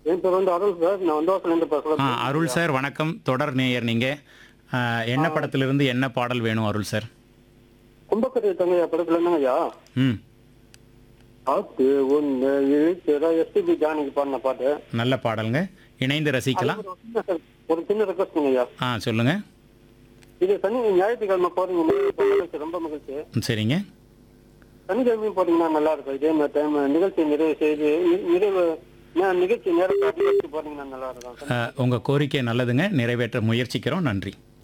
என் பேர் வந்து அருள் சார் நான் வந்தவாசிலேருந்து ஆ பேசுகிறேன் அருள் சார் வணக்கம் தொடர் நேயர் நீங்கள் என்ன படத்திலிருந்து என்ன பாடல் வேணும் அருள் சார் கும்பக்கரை தங்கையா படத்துல என்னங்க ஐயா ம் ஆத்து ஒன்று இழுக்கிற எஸ்பிபி ஜானகி பாடின பாட்டு நல்ல பாடலுங்க இணைந்து ரசிக்கலாம் ஒரு சின்ன- ஒரு சின்ன ரெக்வஸ்ட்ங்க ஐயா ஆ சொல்லுங்கள் இது சனி ஞாயிற்றுக்கிழமை போறீங்க மகிழ்ச்சி ரொம்ப மகிழ்ச்சி சரிங்க சனிக்கிழமையும் போறீங்கன்னா நல்லா இருக்கும் இதே மாதிரி டைம் நிகழ்ச்சி நிறைவு செய்து நி- நிறைவு நே- நிகழ்ச்சி நேரத்தை அதிகரித்து போறீங்கன்னா நல்லா இருக்கும் உங்கள் கோரிக்கை நல்லதுங்க நிறைவேற்ற முயற்சிக்கிறோம் நன்றி